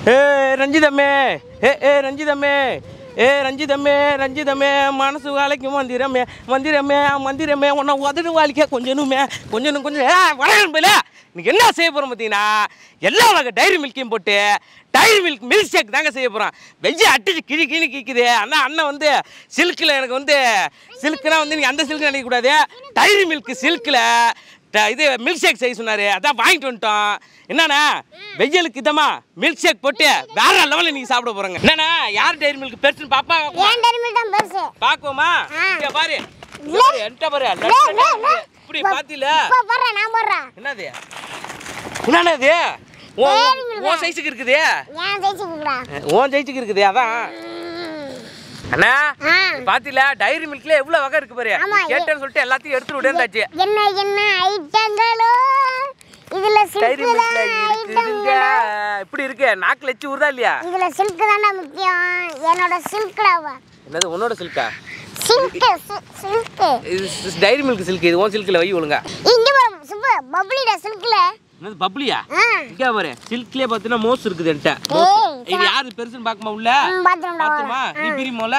ஏ ரஞ்சிதம்மே ஏ ஏ ரஞ்சிதம்மே ஏ ரஞ்சிதம்மே ரஞ்சிதம்மே மனசு வேலைக்கும் மந்திரமே மந்திரமே மந்திரமே உன்னை உதடு வாலிக்க கொஞ்சனுமே கொஞ்சனும் கொஞ்சம் ஏ வளரம்பில இன்னைக்கு என்ன செய்ய போகிறோம் பார்த்தீங்கன்னா எல்லா வகை டைரி மில்க்கையும் போட்டு டைரி மில்க் மில்க் ஷேக் தாங்க செய்ய போகிறோம் வெஜ்ஜை அடிச்சு கிழி கிழி கிக்குது அண்ணா அண்ணன் வந்து சில்கில் எனக்கு வந்து சில்க்குனா வந்து நீ அந்த சில்க்கு நினைக்கக்கூடாது டைரி மில்க் சில்கில் ட- இது மில்க் ஷேக் செய்ய சொன்னாரு அதான் வாங்கிட்டு வந்துட்டோம் என்னண்ணா வெய்யலுக்கு இதமா மில்க் ஷேக் போட்டு வேற லெவலில் நீங்க சாப்பிட போறோங்க என்னண்ணா யார் டைரி மில்க் பெருசுன்னு பாப்பா ஏன் டெர்மில் தான் பெருசு பாக்குவோமா ஆ. இங்க பாரு இங்க பாரு, என்கிட்ட பாரு லே, லே, லே. இப்படி பாத்தில இப்போ போடுறேன் நான் போடுறேன் என்னது என்னண்ணா இது உன் Dairy Milk. உன் சைஸுக்கு இருக்குது ஏன் ஜெயிச்சுக்கிறா உன் சைஸுக்கு இருக்குது அதான் அண்ணா ஆ பாத்தில டைரி மில்க்ல எவ்வளவு வகை இருக்கு பாரு ஆமா, நீ கேட்டேன்னு சொல்லிட்டு எல்லாத்தையும் எடுத்து விடந்தாச்சு என்ன என்ன ஐட்டங்களோ இதுல டைரி சில்க் மில்க்ல இருக்குதுங்க இப்படி இருக்கு நாக்குல எச்சி ஊறுதா இல்லையா இதுல சில்க் தானே முக்கியம் என்னோட சில்க்டாவா என்னது உன்னோட சில்கா சில்க் சில்க் இது டைரி மில்க் சில்க் இது உன் சில்கில் வை ஒழுங்கா இங்க பாரு சுப்பு பப்ளிடா சில்க்ல என்னது பப்ளியா ஆ இங்கே பாரு சில்க்லேயே பார்த்தீங்கன்னா மோஸ் இருக்குது என்கிட்ட ஏய், இது யாரு பெருசுன்னு பார்க்குமா உள்ள ம், பாத்ரூம்ல பார்த்துமா நீ பிரிமோல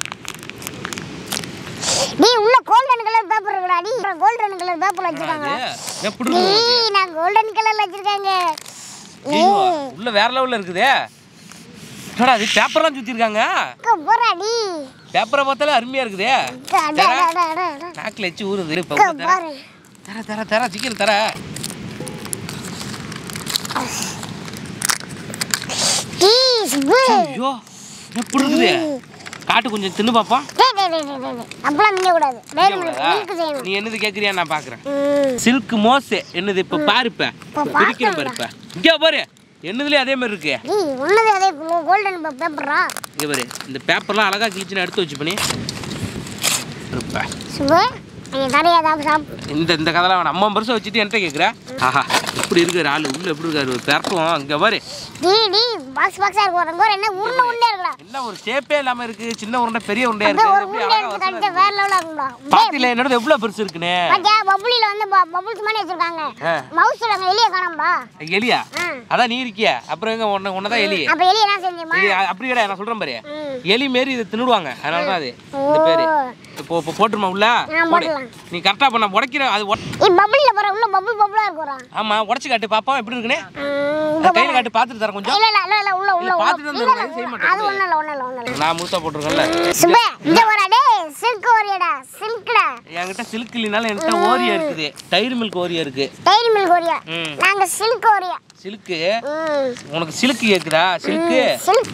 நீ உள்ள கோல்டன் கலர் பேப்பர் இருக்குடா நீ கோல்டன் கலர் பேப்பர் வச்சிருக்காங்க எப்படி நீ இருக்கு உனக்கு? நான் கோல்டன் கலர்ல வச்சிருக்காங்க ஐயோ, உள்ள வேற லெவல்ல இருக்குதே என்னடா அது பேப்பர்லாம் சுத்தி இருக்காங்க போறா நீ பேப்பரை பார்த்தாலே அருமையா இருக்குதே அட, அட, அட, அட, அட. நாக்கில் எச்சி ஊறுது இப்போ அக்கா, தர பாரு தர தர தர சீக்கிரம் தர டீ சுப்பு ஐயோ எப்படி இருக்குது காட்டு கொஞ்சம் தின்னு பார்ப்போம் டேய் டேய் டேய் டேய், டேய் அப்பலாம் மிங்க கூடாது டேய் மில்க் செய்யணும் நீ என்னது கேட்குறியா நான் பார்க்குறேன் ம் சில்க் மோஸ் என்னது இப்போ பாரு இப்ப இப்ப பிரிக்கிற பாரு இப்ப இங்கே பாரு என்னதுலயே அதே மாதிரி இருக்கு நீ உன்னது அதே கோல்டன் பேப்பரா இங்கே பாரு இந்த பேப்பர்லாம் அழகா கிழிச்சுன்னு எடுத்து வச்சு பண்ணி இருப்ப சுப்பு நீ தரையா தான் சாப் இந்த இந்த கதெல்லாம் வேணாம் அம்மா வருஷம் வச்சுட்டு என்கிட்ட கேட்குற ஆஹா எப்படி இருக்காரு ஆளு உள்ள எப்படி இருக்காரு பிறக்கும் இங்கே பாரு டீ டீ பாக்ஸ் பாக்ஸா இருக்கு ஒரு ஒரு என்ன உருண்டை உருண்டை இருக்குடா என்ன ஒரு ஷேப்பே இல்லாம இருக்கு சின்ன உருண்டை பெரிய உருண்டையா அப்படியே இருக்கு ஒரு எப்படி உருண்டை அழகா எடுத்து வசமா கடிச்சு வேற லெவலா இருக்கும்டா இருக்கு. பாத்தியில என்னோட எவ்வளவு பெருசு இருக்குன்னு பாத்தியா பபுளில வந்து பபுள்ஸ் மாதிரி வச்சிருக்காங்க ஆ. மவுஸ் சொல்லுங்க எலிய காணோம்டா எலியா ஆ. அதான் நீ இருக்கியா அப்புறம் எங்க உன்ன உன்னதான் எலி அப்ப எலிய என்ன செஞ்சுமா எலி அப்படி கிடையாது நான் சொல்றேன் பாரு ம். எலி மாரி இதை தின்னுடுவாங்க அதனால தான் அது இந்த பேரு இப்போ இப்போ போட்டுருமா உள்ள ஆ, போடு. போட்டுடலாம். நீ கரெக்டா பண்ண உடைக்கிற அது உட- இ பபுளில போற உள்ள பபுள் பபுளா இருக்குறா ஆமா உடைச்சு காட்டு பாப்போம் எப்படி இருக்குன்னு இங்க கையில காட்டு பார்த்துட்டு தரேன் கொஞ்சம் இல்ல இல்ல இல்ல இல்ல உள்ள உள்ள இல்ல, உள்ள பார்த்துட்டு இல்ல, வந்துடுறேன், இல்ல, செய்ய மாட்டேன். அது ஒண்ணு இல்ல ஒண்ணு இல்ல ஒண்ணு இல்ல நான் முழுசா போட்டிருக்கேன்ல சுபே இங்க வரா டேய் சில்க் ஓரியடா சில்க்டா என்கிட்ட சில்க் இல்லைனாலும் என்கிட்ட ஓரியா இருக்குது தயிர் மில்க் ஓரியா இருக்கு டைரி மில்க் ஓரியா ம். நாங்க சில்க் ஓரியா சில்க்கு ம் உனக்கு சில்க் கேக்குதா சில்க்கு சில்க்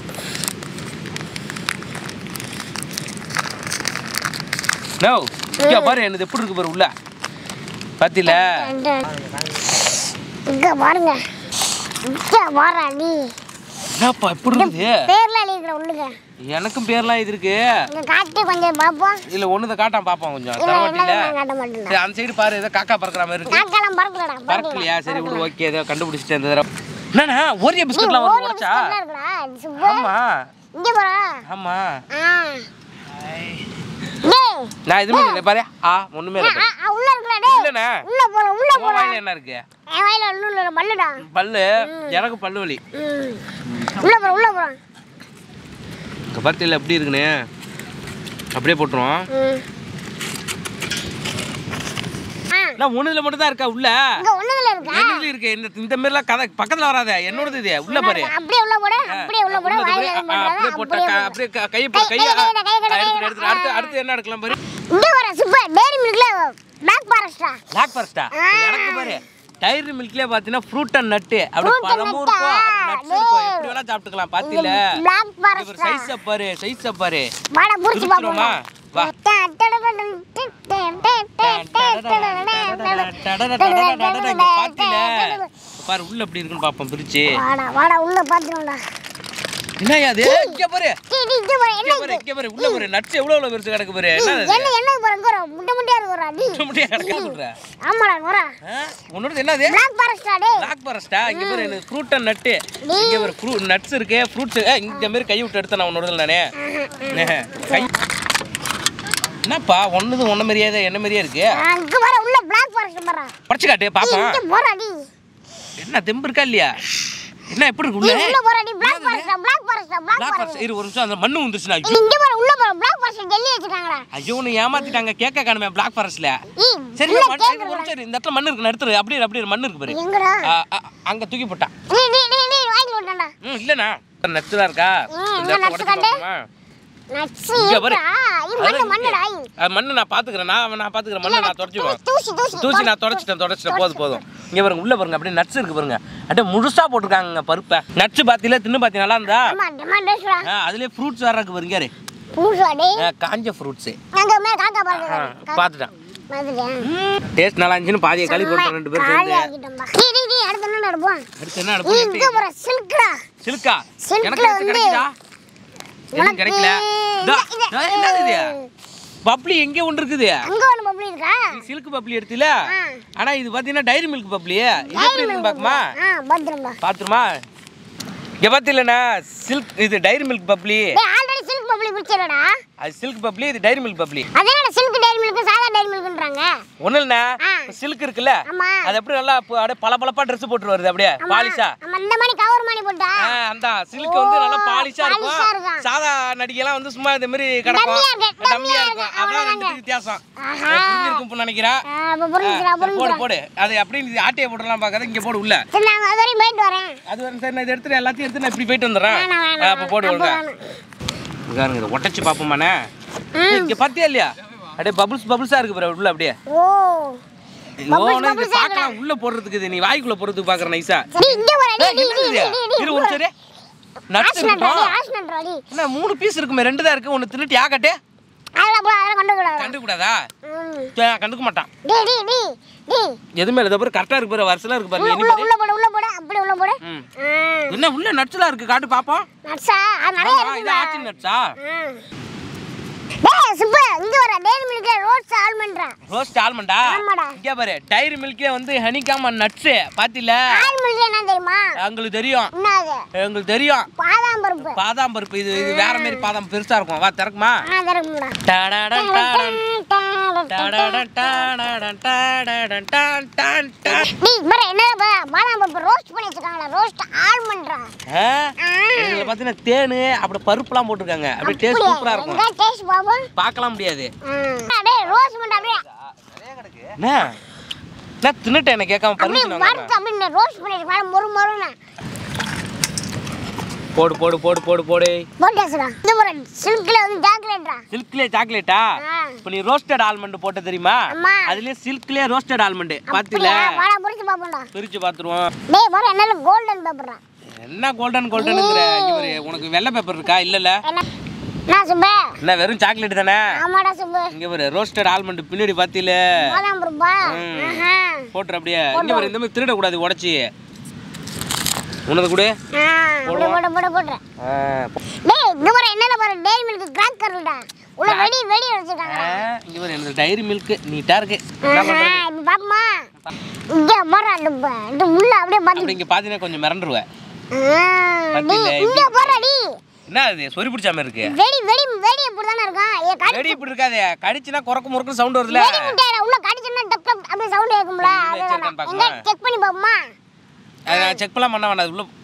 நோ இங்க பாரு என்னது எப்படி இருக்கு பாரு உள்ள பாத்தில இங்க பாருங்க இங்க வாரா நீ என்னப்பா எப்படி இருக்குது பேர்ல எழுதிக்கிற உள்ளுங்க எனக்கும் பேர்லாம் இது இருக்கு இங்க காட்டி கொஞ்சம் பாப்போம் இல்ல ஒண்ணுத காட்டாம பாப்போம் கொஞ்சம் இல்ல தரமாட்டில என்ன நான் காட்ட மாட்டேன் சரி அந்த சைடு பாரு ஏதோ காக்கா பறக்குற மாதிரி இருக்கு காக்காலாம் பறக்கலடா பறக்கலையா சரி விடு ஓகே ஏதோ கண்டுபிடிச்சிட்டு இந்த தடவை என்னண்ணா ஓரிய பிஸ்கட்லாம் வந்து உடைச்சா இருக்குடா சுப்பு ஆமா இங்க போறா ஆமா ஆ டேய் நான் எதுவுமே இல்லை பாரு ஆ ஒண்ணுமே இல்லை ஆ, ஆ, உள்ள இருக்குடா டேய் இல்லண்ணே உள்ள போற உள்ள உன் போற வாயில என்ன இருக்கு என் வாயில ஒண்ணும் இல்ல பல்லுடா பல்லு எனக்கு பல்லு வலி ம். உள்ள போற உள்ள போற இங்க பார்த்தில எப்படி இருக்குன்னு அப்படியே போட்டுருவோம் ம். ஆ நான் ஒண்ணுல மட்டும் தான் இருக்கா உள்ள இங்க ஒண்ணுல இருக்கா என்னது இருக்கு இந்த இந்த மாதிரிலாம் கதை பக்கத்துல வராத என்னோடது இது உள்ள பாரு அப்படியே உள்ள போட அப்படியே உள்ள போட உள்ளது வாயில போய், எதுவும் ஆ, பண்றாத, அப்படியே போட்டா அப்படியே க- போடு. அப்படியே க- கையை போடு கை- கையை கை- கை- கை- கை- எடுத்து கை- எடுத்து அடுத்து அடுத்து என்ன எடுக்கலாம் பாரு இங்க வர சூப்பர் டேரி மில்க்ல பிளாக் ஃபாரஸ்டா பிளாக் ஃபாரஸ்டா ஆ. எனக்கு பாரு டைரி மில்க்லயே பாத்தீங்கன்னா ஃப்ரூட் அண்ட் நட்டு அப்படியே Fruit and பழமும் nut ஆ? இருக்கும் நட்ஸ் இருக்கும் டேய். எப்படி வேணா சாப்பிட்டுக்கலாம் பாத்தில பிளாக் ஃபாரஸ்டா சைஸ பாரு சைஸ பாரு வாடா புடிச்சு பிரிச்சுருவோமா? வா. இங்க பாத்தில பாப்போம் பாரு உள்ள எப்படி இருக்குன்னு பாப்போம் பிரிச்சு வாடா வாடா உள்ள பாத்துருவோம்டா என்னய்யா அது இங்க பாரு டேய் டேய், இங்க போற இங்க என்ன பாரு இங்க பாரு உள்ள பாரு நட்ஸ் எவ்வளவு எவ்வளவு பெருசு கிடக்கு பாரு என்ன இது? என்ன என்ன போற இங்க வர முட்டை முட்டையா இருக்குறா நீ இது முடியா கிடக்கு சொல்ற ஆமாடா வர ஆ? உன்னோடது என்னது பிளாக் ஃபாரஸ்டா டேய் பிளாக் ஃபாரஸ்டா இங்க பாரு எனக்கு ஃப்ரூட் அண்ட் நட்டு இங்க பாரு ஃப்ரூட் நட்ஸ் இருக்கு ஃப்ரூட்ஸ் இங்க மாதிரி கை விட்டு எடுத்தேன் நான் உன்னோடது நானே என்ன? கை என்னப்பா ஒண்ணுது ஒன்ன மாதிரியே தான் என்ன மாதிரியே இருக்கு அங்க வர உள்ள பிளாக் ஃபாரஸ்ட் போறா பறிச்சு காட்டு பாப்போம் இங்க போறா நீ என்ன தெம்பு இருக்கா இல்லையா என்ன எப்படி இருக்கு நீ உள்ள உள்ள போறடி black forest black forest black black forest forest இரு ஒரு நிமிஷம் அந்த மண்ணு வந்துருச்சுடா நீ இங்க போற உள்ள போற பிளாக் ஃபாரஸ்ட் டெல்லி வச்சிருக்காங்கடா ஐயோ உன்னை ஏமாத்திட்டாங்க கேட்க காணுமே பிளாக் ஃபாரஸ்ட்ல ஈ சரி உள்ள மண்- கேக்குறடா. ஒரு நிமிஷம் இரு, இந்த இடத்துல மண்ணு இருக்கு எடுத்துரு அப்படியே இரு, அப்படியே இரு, மண்ணு இருக்கு பாரு எங்கடா ஆ, ஆ, அங்க தூக்கி போட்டான் நீ நீ நீ நீ வாங்கி விட்டடா ம் இல்லண்ணா நச்சுதான் இருக்கா ம், இந்த என்ன இடத்துல nuts உடைச்சு கண்டு? பார்ப்போமா? நட்ஸ் இங்க பாரு. இருக்கா இது மண்ணு அதான் மண்ணுடா இங்க. அது மண்ணு நான் பாத்துக்கிறேன் நான் நான் பாத்துக்கிறேன் மண்ணை நான் தொடச்சிடுவேன் தூசி தூசி தூசி நான் தொடச்சிட்டேன் தொடச்சிட்டேன் போதும் போதும் இங்க பாருங்க உள்ள பாருங்க அப்படியே நட்ஸ் இருக்கு பாருங்க அப்படியே முழுசா போட்டிருக்காங்க பருப்பை நட்ஸ் பாத்தியில தின்னு பாத்தி நல்லா இருந்தா ஆமா டமாண்டஸ்டா ஆ, அதுலயே ஃப்ரூட்ஸ் வேற இருக்கு பாருங்க யாரு பூசா டேய் ஆ, காஞ்ச ஃப்ரூட்ஸ் அங்க மே காக்கா பாருங்க பாத்துட்டேன் வந்துட்டேன் டேஸ்ட் நல்லா இருந்துச்சுன்னு பாதியை களி போட்டு ரெண்டு பேரும் காலி சேர்ந்து ஆக்கிட்டோம்பா நீ நீ நீ அடுத்து என்ன நடப்போம் அடுத்து என்ன நீ அடுப்பு இங்க போற சில்க்டா சில்கா சில்க்ல எனக்கு ஏதாச்சும் வந்து கிடைக்குதா எதுவும் உனக்கு கிடைக்கல இதோ, இந்த- இதோ, என்னது இது பப்ளி எங்க ஒன்று இருக்குது அங்க ஒண்ணு பப்ளி இருக்கா சில்க் பப்ளி எடுத்துல ஆ. ஆனா இது பாத்தீங்கன்னா டைரி மில்க் பப்ளி இது எப்படி இருக்குன்னு பாக்குமா ஆ பத்திரம்பா பாத்துருமா இங்க பாத்தீங்களா சில்க் இது டைரி மில்க் பப்ளி டேய் ஆல்ரெடி சில்க் பப்ளி பிடிச்சிரடா அது சில்க் பப்ளி இது டைரி மில்க் பப்ளி அதனால சில்க் டைரி மில்க் சாதா டைரி மில்க்ன்றாங்க ஒண்ணும் இல்லைண்ணா ஆ. சில்க் இருக்குல்ல ஆமா அது எப்படி நல்லா இப்போ அப்படியே பல பளபளப்பா ட்ரெஸ் போட்டு வருது அப்படியே பாலிஷா ஆமா இந்த மாதிரி கவர் மாதிரி போட்டா ஆ, அந்த சில்க் வந்து நல்லா ஓ, பாலிஷா பாலிஷா இருக்கும் இருக்கும். சாதா நடிகைலாம் வந்து சும்மா இந்த மாதிரி கிடக்கும் டம்மியா இருக்கு, டம்மியா டம்மியா இருக்கும் இருக்கு, அதான் ரெண்டு அவ்வளவுதாங்க. வித்தியாசம் ஆஹா. புரிஞ்சிருக்கும் நினைக்கிறேன் ஆ, அப்ப புரிஞ்சுக்கிறா போடு புரிஞ்சுக்கிறா போடு அது அப்படியே இது ஆட்டையை போட்டுலாம் பார்க்காத இங்க போடு உள்ள சரி நான் அது வரையும் போயிட்டு வரேன் அது வந்து சரி நான் இதை எடுத்துட்டு எல்லாத்தையும் எடுத்து நான் இப்படி போயிட்டு வந்துடுறேன் வேணாம் ஆ, வேணாம் அப்ப போடு அப்ப ஒழுங்கா வேணாம். பாருங்க இதை ஒட்டச்சு பார்ப்போமாண்ணே இங்க பாத்தியா இல்லையா அப்படியே பபுள்ஸ் பபுள்ஸா இருக்கு பாரு உள்ள அப்படியே ஓ ஐயோ, உனக்கு இது பார்க்கலாம் உள்ள போடுறதுக்கு இது நீ வாய்க்குள்ள போடுறதுக்கு பாக்குற நைஸா சரி இங்க வர டேய் டேய் என்னது டேய் இது? டேய் இரு ஒரு சரி நட்ஸ் ஆஷ்னன்றா இருக்கட்டும் டேய் ஆஷ்னன்றா டேய் என்ன மூணு பீஸ் இருக்குமே ரெண்டு தான் இருக்கு ஒன்னு தின்னுட்டு யாக்கட்டே அதெல்லாம் போல அதெல்லாம் கண்டு கூடாது கண்டுக்கூடாதா ம். சரி, நான் கண்டுக்க மாட்டான் டேய் டேய் டேய் டேய் எதுவுமே இல்லை பாரு கரெக்டா இருக்கு பாரு வருஷலாம் இருக்கு பாரு உள்ள இனி உள்ள பாரு உள்ள போடு உள்ள போடு அப்படி உள்ள போடு ம். ஆ என்ன உள்ள நட்ஸ்லாம் இருக்கு காட்டு பாப்போம் நட்ஸா அது நிறைய ஆமா, இது இருக்குடா ஆச்சி நட்ஸா டேய் சுப்பு இங்க வர டேரி மில்க் ரோட்ஸ் ஆல்மண்ட்ரா ரோஸ்ட் ஆல்மண்டா ஆமாடா. இங்க பாரு டைரி மில்கே வந்து ஹனிகாம நட்ஸ் பாத்தில ஆல்மண்ட் என்ன தெரியுமா எங்களுக்கு தெரியும் என்னது எங்களுக்கு தெரியும் பாதாம் பருப்பு பாதாம் பருப்பு இது இது வேற மாதிரி பாதாம் பெருசா இருக்கும் வா திறக்குமா ஆ தரக்கும்டா டடடன் டடன், டடடன் டடடன் டடடன் டன் டன் டன். டேய் வர என்ன பாதாம் பருப்பு ரோஸ்ட் பண்ணி வச்சிருக்காங்களா ரோஸ்ட் ஆல்மண்ட்ரா ஆ? இதுல பாத்தீங்கன்னா தேனு அப்படி பருப்புலாம் போட்டிருக்காங்க அப்படியே டேஸ்ட் சூப்பரா இருக்கும் எங்க டேஸ்ட் பாபு பார்க்கலாம் முடியாது ஆ டேய் ரோஸ் பண்ண அப்படியே என்ன நான் தின்னுட்டேன் என்ன கேட்காம அப்படியே பர்மிஷன் வாங்க வறுத்து அப்படியே ரோஸ்ட் பண்ணிருக்காங்க மொறு மொறுன்னு போடு போடு போடு போடு போடு போட்டேஸ்டா இந்த ஒரு சில்க்ல வந்து சாக்லேட்ரா சில்க்லேயே சாக்லேட்டா ஆ இப்போ நீ ரோஸ்டட் ஆல்மண்ட் போட்ட தெரியுமா அம்மா. அதுலயே சில்க்லேயே ரோஸ்டட் ஆல்மண்ட் பாத்தில அப்படியா வாடா புடிச்சு பாப்போம்டா பிரிச்சு பாத்துருவோம் டேய் வர என்ன கோல்டன் பேப்பர்ரா என்ன கோல்டன் கோல்டனுங்கிற இங்க பாரு உனக்கு வெள்ளை பேப்பர் இருக்கா இல்லல என்ன நான் சுப்பு என்ன வெறும் சாக்லேட் தானே ஆமாடா சுப்பு இங்க பாரு ரோஸ்டட் ஆல்மண்ட் பின்னாடி பாத்தில பாதாம் பருப்பா ம். ஆஹா போட்டுரு அப்படியே இங்க பாரு இந்த மாதிரி திருட கூடாது உடைச்சி உனது கூட ஆ போடு போடு போடு போடுறேன் டேய் இந்த வர என்னல பாரு டேரி மில்க் கிராக் கரல்டா உள்ள வெடி வெடி வச்சிருக்காங்க இங்க பாரு எனக்கு டைரி மில்க் நீட்டா இருக்கு என்ன ஆஹா பண்றது? இப்ப பாப்பமா இங்க வர அந்த ப- இந்த உள்ள அப்படியே பாத்து அப்படி இங்க பாத்தீங்கன்னா கொஞ்சம் மிரண்டுருவேன் ஆ, பாத்தில, டேய் இங்க போறடி என்ன அது சொறி பிடிச்ச மாதிரி இருக்கு வெடி வெடி வெடி இப்படி தானே இருக்கும் ஏ கடி வெடி இப்படி இருக்காதே கடிச்சுனா குறக்கு முறுக்கு சவுண்ட் வருதுல வெடி முட்டையடா உள்ள கடிச்சனா டப் டப் அப்படியே சவுண்ட் கேக்கும்ல உள்ள வச்சிருக்கான்னு எங்க பாக்கணுமா? செக் பண்ணி பாப்போமா அதை நான் செக் பண்ணலாம் பண்ண வேண்டாம் அது உள்ள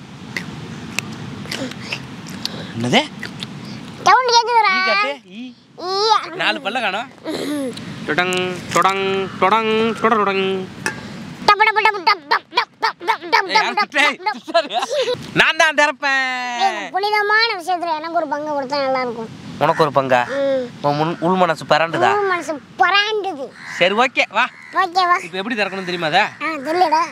என்னது சவுண்ட் கேக்குதுடா ஈ காட்டு ஈ ஈயா. நாலு பல்ல காணோம் தொடங் தொடங் தொடங் தொட தொடங் டப் டப் டப் டப் டப் டப் டப் டப் டப் ஏய், யார் டப் திட்டுறா? Dub dub. நான் தான் திறப்பேன் ஏய், புனிதமான விஷயத்துல எனக்கு ஒரு பங்கு கொடுத்தா நல்லா இருக்கும் உனக்கு ஒரு பங்கா ம். உன் முன் உள் மனசு பரண்டுதா உன் மனசு பராண்டுது சரி ஓகே வா ஓகேவா இப்போ எப்படி திறக்கணும் தெரியுமா அதை ஆ தெரியலடா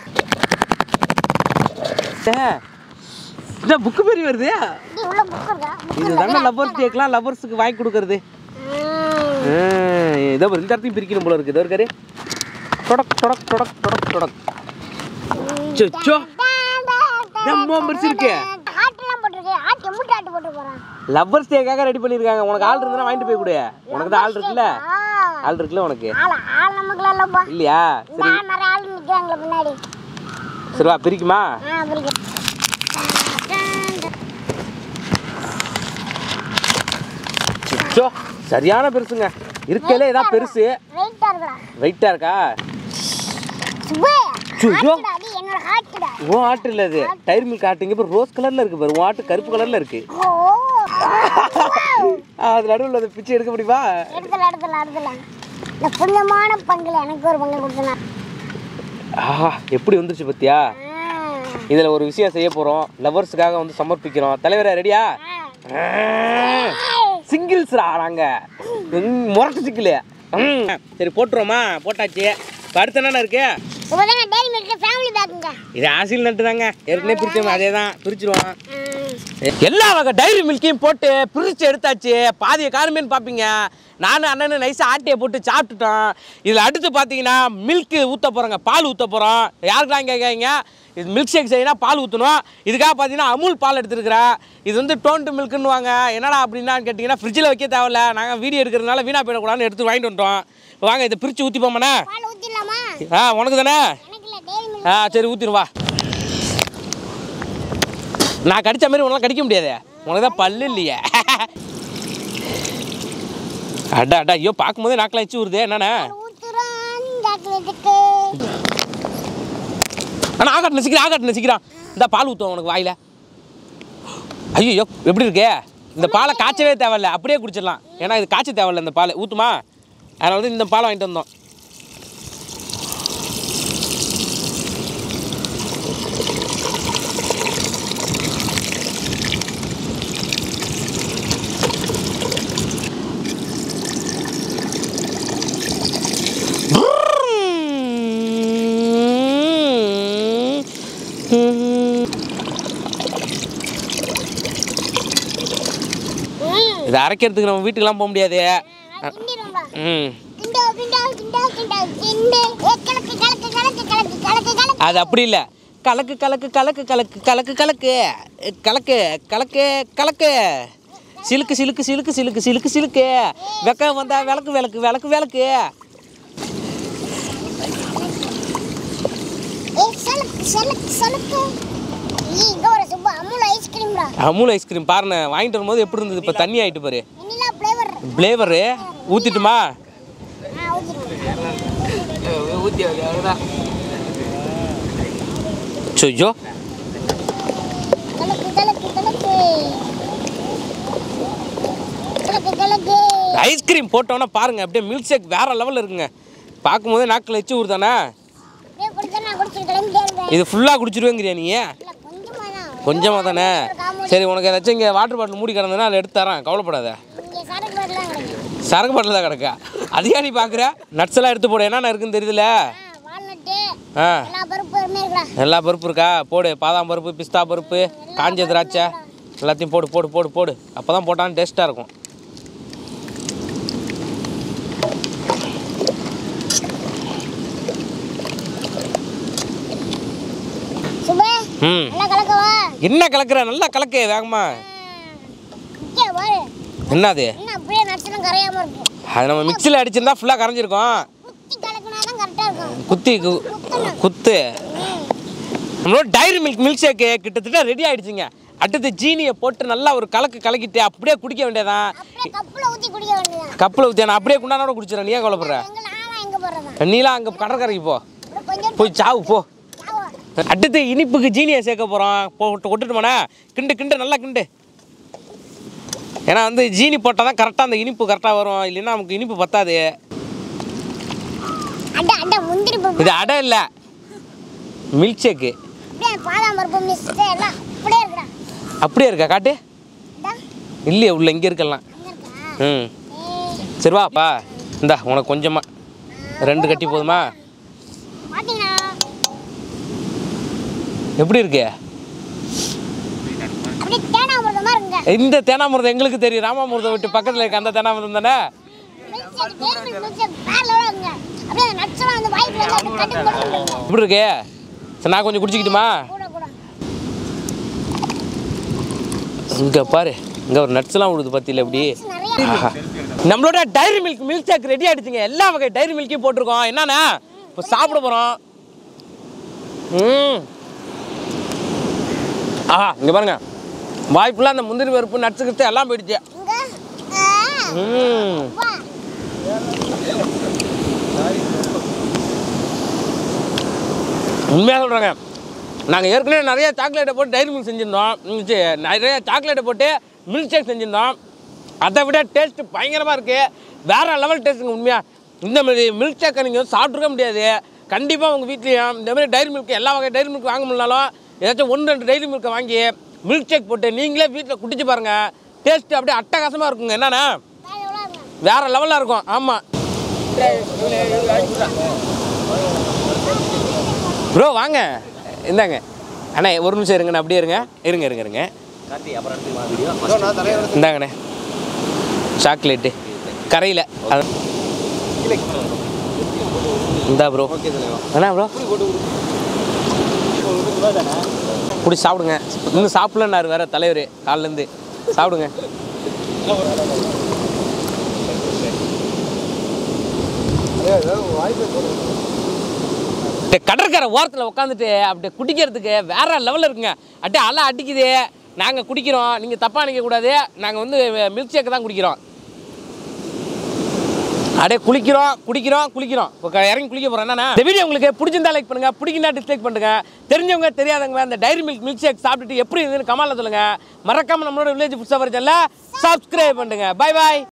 என்ன புக்கு பெரிய வருது டேய் உள்ள புக் இருக்கா புக் இது தானே லவ்வர்ஸ் கேட்கலாம் லவ்வர்ஸுக்கு வாங்கி கொடுக்கறது இதோ பாரு, இந்த இடத்தையும் பிரிக்கணும் போல இருக்கு இதோ இருக்காரு தொடக் தொடக் தொடக் தொடக் தொடக் சொச்சோ ரொம்ப பெருசு இருக்கு. ஹார்ட்லாம் போட்டிருக்கு ஹார்ட் எம்புட்டு ஹார்ட் போட்டு போறான் லவ்வர்ஸ் டேக்காக ரெடி பண்ணியிருக்காங்க உனக்கு ஆள் இருந்தா வாங்கிட்டு போய் கொடு உனக்கு தான் ஆள் இருக்குல்ல ஆள் இருக்குல்ல உனக்கு ஆளா ஆள் நமக்குலாம் இல்லப்பா இல்லையா இந்த சரி ஆள் நிறைய ஆள் நிக்கிறாங்களே பின்னாடி சரி வா பிரிக்குமா ஆ பிடிக்கும் சொச்சோ சரியான பெருசுங்க இருக்கலே இதான் பெருசு வெயிட்டா இருக்குடா வெயிட்டா இருக்கா சுப்பு ஐயோ. ஹார்ட்டா, டேய், என்னோட ஆட்டுடா உன் ஆட்டு இல்லை அது டைரி மில்க் ஆட்டு இங்கே பாரு ரோஸ் கலரில் இருக்கு பாரு உன் ஆட்டு கருப்பு கலரில் இருக்கு ஓ அது நடுவில் அதை பிச்சை எடுக்க முடியுமா எடுத்துல எடுத்துல எடுத்துல இந்த புண்ணியமான பங்குல எனக்கு ஒரு பங்கு கொடுத்தனா ஆஹா எப்படி வந்துருச்சு பத்தியா இதில் ஒரு விஷயம் செய்ய போகிறோம் லவர்ஸுக்காக வந்து சமர்ப்பிக்கிறோம் தலைவரே ரெடியா சிங்கிள்ஸ்ரா நாங்கள் முரட்டு சிங்கிள் சரி போட்டுருவோமா போட்டாச்சு இப்போ அடுத்து என்னென்ன இருக்கு இப்போதான் டேரி மில்க் ஃபேமிலி பேக்குங்க இது ஆசில் நட்டு தாங்க ஏற்கனவே பிரிச்சோம் அதே தான் பிரிச்சிருவோம் எல்லா வகை டைரி மில்க்கையும் போட்டு பிரித்து எடுத்தாச்சு பாதிய காரமேன்னு பார்ப்பீங்க நானும் அண்ணனும் நைஸாக ஆட்டையை போட்டு சாப்பிட்டுட்டோம் இதில் அடுத்து பார்த்தீங்கன்னா மில்க்கு ஊற்ற போகிறோங்க பால் ஊற்ற போகிறோம் யாருக்கெல்லாம் கேட்காங்க இது மில்க் ஷேக் செய்யணும் பால் ஊற்றணும் இதுக்காக பார்த்தீங்கன்னா அமுல் பால் எடுத்துருக்குறேன் இது வந்து டோன்ட்டு மில்க்குன்னு வாங்க என்னடா அப்படின்னா கேட்டிங்கன்னா ஃப்ரிட்ஜில் வைக்க தேவையில்ல நாங்கள் வீடியோ எடுக்கிறதுனால வீணாக போயிடக்கூடாதுன்னு எடுத்து வாங்கிட்டு வந்துட்டோம் வாங்க இதை பிரித்து ஊற்றி போமாண்ணே பால் ஊற்றிடலாமா ஆ உனக்கு தானே எனக்கு இல்லை டேரி மில்க் ஆ சரி ஊற்றிடுவா நான் கடிச்ச மாதிரி உன்னால கடிக்க முடியாது உனக்கு தான் பல்லு இல்லையே அடா அடா ஐயோ பார்க்கும்போதே நாக்கில் வச்சு வருது என்னண்ணே ஊற்றுறான் சாக்லேட்டுக்கு அண்ணா ஆகாட்டு நசிக்கிறான் ஆகாட்டு நசிக்கிறான் இந்த பால் ஊற்றுவோம் உனக்கு வாயில் ஐயோ எப்படி இருக்கு இந்த பாலை காய்ச்சவே தேவையில்ல அப்படியே குடிச்சிடலாம் ஏன்னா இது காய்ச்ச தேவையில்ல இந்த பால் ஊற்றுமா அதனால தான் இந்த பால் வாங்கிட்டு வந்தோம் ம் இது அரைக்கிறதுக்கு நம்ம வீட்டுக்கெல்லாம் போக முடியாது நான் கிண்டிடுவேன்பா ம் கிண்டா கிண்டா கிண்டா கிண்டா கிண்டு ஏ கலக்கு கலக்கு கலக்கு கலக்கு கலக்கு கலக்கு அது அப்படி இல்லை கலக்கு கலக்கு கலக்கு கலக்கு கலக்கு கலக்கு கலக்கு கலக்கு கலக்கு சிலுக்கு சிலுக்கு சிலுக்கு சிலுக்கு சிலுக்கு சிலுக்கு வெக்க வந்தா விளக்கு விளக்கு விளக்கு விளக்கு ஏ சலக்கு சலக்கு சலக்கு ஈ இங்க ஒரு சும்மா அமுல் ஐஸ்கிரீம்டா அமுல் ஐஸ்கிரீம் பாருண்ணே வாங்கிட்டு வரும்போது எப்படி இருந்தது இப்போ தண்ணி ஆயிட்டு பாரு வெண்ணிலா ஃப்ளேவர் ஃப்ளேவரு ஊற்றிட்டுமா ஆ ஊத்திடுவேன் ஊற்றி சொய்யோ கலக்கு கலக்கு கலக்கு கலக்கு கலக்கு ஐஸ்கிரீம் போட்டோன்னா பாருங்க அப்படியே மில்க் ஷேக் வேற லெவலில் இருக்குங்க பார்க்கும்போதே நாக்கில் வச்சு ஊறுதானே அப்படியே குடிச்சா நான் குடிச்சிட்டு கிளம்பிட்டே இருப்பேன் இது ஃபுல்லாக குடிச்சிருவேங்கிறியா நீ இல்லை கொஞ்சமா தான் கொஞ்சமாக தானே சரி உனக்கு ஏதாச்சும் இங்கே வாட்டர் பாட்டில் மூடி கிடந்ததுன்னா அதை எடுத்து தரேன் கவலைப்படாத இங்கே சரக்கு பாட்டிலாம் கிடைக்கும் சரக்கு பாட்டில் தான் கிடக்கா அதையா நீ பார்க்குற நட்ஸ் எல்லாம் எடுத்து போடு என்னென்ன இருக்குன்னு தெரியுதுல ஆ வால்நட்டு ஆ எல்லா பருப்புமே இருக்குடா எல்லா பருப்பு இருக்கா போடு பாதாம் பருப்பு பிஸ்தா பருப்பு காஞ்ச திராட்சை எல்லாத்தையும் போடு போடு போடு போடு அப்போ தான் போட்டாலும் டேஸ்ட்டாக இருக்கும் சுபே ம் நல்லா கலக்கவா என்ன கலக்குற நல்லா கலக்கு வேகமா இங்கே பாரு என்னது இன்னும் அப்படியே நட்சத்திரம் கரையாம இருக்கு அது நம்ம மிக்சியில் அடிச்சிருந்தா ஃபுல்லாக கரைஞ்சிருக்கும் குத்தி கலக்குனா தான் கரெக்டாக இருக்கும் குத்தி கு- குத்து நம்மளோட டைரி மில்க் மில்க் ஷேக்கு கிட்டத்தட்ட ரெடி ஆயிடுச்சுங்க அடுத்து ஜீனியை போட்டு நல்லா ஒரு கலக்கு கலக்கிட்டு அப்படியே குடிக்க வேண்டியதான் அப்படியே கப்பில் ஊற்றி குடிக்க வேண்டியதான் கப்பில் ஊற்றி நான் அப்படியே குண்டானோட குடிச்சிடறேன் நீ ஏன் கவலைப்படுற எங்க நானும் எங்கே போடுறதான் நீலாம் அங்கே கடற்கரைக்கு போ அப்புறம் கொஞ்சம் போய் சாவு போ சாவா. அடுத்து இனிப்புக்கு ஜீனியை சேர்க்க போகிறோம் போட்டு கொட்டுட்டுமாண்ணே கிண்டு கிண்டு நல்லா கிண்டு ஏன்னா வந்து ஜீனி போட்டால் தான் கரெக்டாக அந்த இனிப்பு கரெக்டாக வரும் இல்லைன்னா நமக்கு இனிப்பு பத்தாது அட அட முந்திரி பருப்பு இது அடை இல்லை மில்க் ஷேக்கு அப்படியே பாதாம் பருப்பு மிஸ் எல்லாம் அப்படியே இருக்குடா அப்படியே இருக்கா காட்டு இந்தா, இல்லையே உள்ள இங்கே இருக்கலாம் அங்க இருக்கா ம் ஏய், சரி வாப்பா இந்தா உனக்கு கொஞ்சமாக ரெண்டு கட்டி போதுமா பாத்தீங்களா எப்படி இருக்கு அப்படியே தேனாமிரதம் மாதிரி இருக்குங்க இந்த தேனாமிரதம் எங்களுக்கு தெரியும் ராமாமிரதம் விட்டு பக்கத்தில் இருக்க அந்த தேனாமிரதம் தானே milk shake Dairy Milk milk shake வேற லெவலாக இருக்குங்க அப்படியே அந்த நட்ஸ்லாம் வந்து வாய்க்குள்ள வந்து அப்படியே கட்டு போட்டு எப்படி இருக்கு சரி நான் கொஞ்சம் குடிச்சிக்கிட்டுமா கூட கூட இங்கே பாரு இங்கே ஒரு நட்ஸ்லாம் விடுது பத்தியில் எப்படி நிறைய ஆஹா. நம்மளோட Dairy Milk milk shake ready ஆயிடுச்சுங்க எல்லா வகை டைரி மில்க்கையும் போட்டிருக்கோம் என்னண்ணா இப்போ சாப்பிட போகிறோம் ம் ஆஹா இங்கே பாருங்க வாய்ப்புலாம் அந்த முந்திரி பருப்பு நட்ஸு கிட்ஸு எல்லாம் போயிடுச்சு இங்க ஆ, ம் வா உண்மையாக சொல்கிறேங்க நாங்கள் ஏற்கனவே நிறைய சாக்லேட்டை போட்டு டைரி மில்க் செஞ்சுருந்தோம் ம், சரி, நிறைய சாக்லேட்டை போட்டு மில்க் ஷேக் செஞ்சுருந்தோம் அதை விட டேஸ்ட் பயங்கரமாக இருக்குது வேறு லெவல் டேஸ்ட்டுங்க உண்மையாக இந்த மாதிரி மில்க் ஷேக்கை நீங்கள் சாப்பிட்ருக்க முடியாது கண்டிப்பாக உங்கள் வீட்லேயும் இந்த மாதிரி டைரி மில்க் எல்லா வகை டைரி மில்க் வாங்க முடியலாலும் ஏதாச்சும் ஒன்று ரெண்டு டைரி மில்க்கை வாங்கி மில்க் ஷேக் போட்டு நீங்களே வீட்டில் குடிச்சு பாருங்கள் டேஸ்ட்டு அப்படியே அட்டகாசமாக இருக்குங்க என்னண்ணா வேற லெவலில் இருக்கும் ஆமாம் ப்ரோ வாங்க இந்தாங்க அண்ணா ஒரு நிமிஷம் இருங்கண்ணா அப்படியே இருங்க இருங்க இருங்க இருங்க இந்தாங்கண்ணே சாக்லேட்டு கரையில் இந்தா ப்ரோ என்ன ப்ரோ குடி சாப்பிடுங்க இன்னும் சாப்பிடலன்னாரு வேற தலைவர் காலிலேருந்து சாப்பிடுங்க இந்த கடற்கரை ஓரத்தில் உட்காந்துட்டு அப்படியே குடிக்கிறதுக்கு வேற லெவலில் இருக்குங்க அப்படியே அலை அடிக்குது நாங்கள் குடிக்கிறோம் நீங்கள் தப்பாக நினைக்கக்கூடாது நாங்கள் வந்து மில்க் ஷேக் தான் குடிக்கிறோம் அப்படியே குளிக்கிறோம் குடிக்கிறோம் குளிக்கிறோம் இப்போ க- இறங்கி குளிக்க போகிறோம் என்னன்னா இந்த வீடியோ உங்களுக்கு பிடிச்சிருந்தா லைக் பண்ணுங்க பிடிக்கினா டிஸ்லைக் பண்ணுங்க தெரிஞ்சவங்க தெரியாதவங்க அந்த டைரி மில்க் மில்க் ஷேக் சாப்பிட்டுட்டு எப்படி இருக்குன்னு கமாலில் சொல்லுங்க மறக்காம நம்மளோட வில்லேஜ் ஃபுட் சஃபர் சேனலை சப்ஸ்கிரைப் பண்ணுங்க பை பாய்